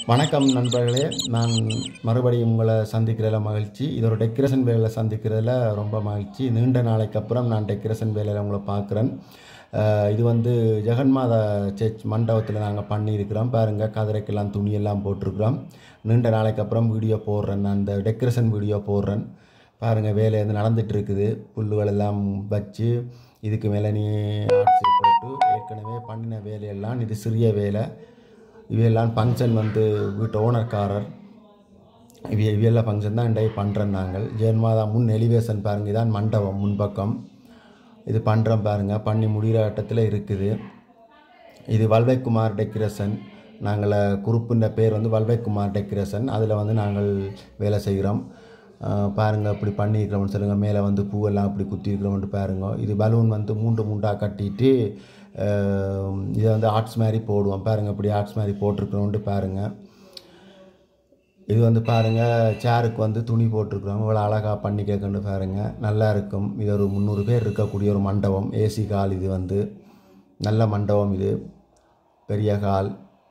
வணக்கம் நண்பர்களே நான் மறுபடியும் உங்களை சந்திக்கிறதுல மகிழ்ச்சி இது ஒரு டெக்கரேஷன் வேலையில் சந்திக்கிறதுல ரொம்ப மகிழ்ச்சி நீண்ட நாளைக்கு அப்புறம் நான் டெக்கரேஷன் வேலையில் உங்களை பார்க்குறேன் அஹ் இது வந்து ஜெகன்மாதா சர்ச் மண்டபத்தில் நாங்கள் பண்ணியிருக்கிறோம் பாருங்கள் கதிரைக்கெல்லாம் துணியெல்லாம் போட்டிருக்கிறோம் நீண்ட நாளைக்கு அப்புறம் வீடியோ போடுறேன் நான் அந்த டெக்கரேஷன் வீடியோ போடுறேன் பாருங்கள் வேலை வந்து நடந்துட்டு இருக்குது புல்லுகள் எல்லாம் வச்சு இதுக்கு மேலே நீ ஆட்சி போட்டு ஏற்கனவே பண்ணின வேலையெல்லாம் இது சிறிய வேலை இவையெல்லாம் ஃபங்க்ஷன் வந்து வீட்டு ஓனர்காரர் இவைய இவையெல்லாம் ஃபங்க்ஷன் தான் இன்றைய பண்ணுறோம் நாங்கள் ஜென்மாதா முன் எலிவேஷன் பாருங்கள் இதான் மண்டபம் முன்பக்கம் இது பண்ணுறோம் பாருங்கள் பண்ணி முடிகிற கட்டத்தில் இருக்குது இது வல்வைக்குமார் டெக்கரேஷன் நாங்கள் குரூப்புன்ற பேர் வந்து வல்வைக்குமார் டெக்கரேஷன் அதில் வந்து நாங்கள் வேலை செய்கிறோம் அஹ் பாருங்க இப்படி பண்ணியிருக்கிறோம்னு சொல்லுங்கள் மேலே வந்து பூவெல்லாம் இப்படி குத்திருக்கிறோம்னு பாருங்க இது பலூன் வந்து மூண்டு மூண்டாக கட்டிட்டு அஹ் இதை வந்து ஆர்ட்ஸ் மாதிரி போடுவோம் பாருங்கள் இப்படி ஆர்ட்ஸ் மாதிரி போட்டிருக்கிறோன்ட்டு பாருங்கள் இது வந்து பாருங்கள் சேருக்கு வந்து துணி போட்டிருக்கிறோம் இவ்வளோ அழகாக பண்ணி கேட்கண்டு பாருங்கள் நல்லா இருக்கும் இது ஒரு முந்நூறு பேர் இருக்கக்கூடிய ஒரு மண்டபம் ஏசி கால் இது வந்து நல்ல மண்டபம் இது பெரிய கால்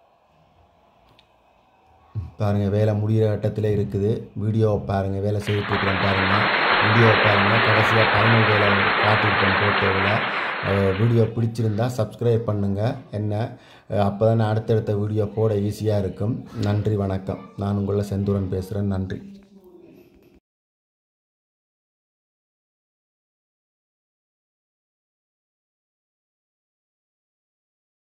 பாருங்கள் வேலை முடிகிற கட்டத்தில் இருக்குது வீடியோவை பாருங்கள் வேலை செய்துட்டு இருக்கிறோம் பாருங்கள் வீடியோவை பாருங்கள் கடைசியாக ஃபைனல் வேலை காட்டியிருக்கோம் ஃபோட்டோவில் வீடியோ பிடிச்சிருந்தா சப்ஸ்கிரைப் பண்ணுங்கள் என்ன அப்போ தான் அடுத்தடுத்த வீடியோ போட ஈஸியாக இருக்கும் நன்றி வணக்கம் நான் உங்களை செந்தூரன் பேசுகிறேன் நன்றி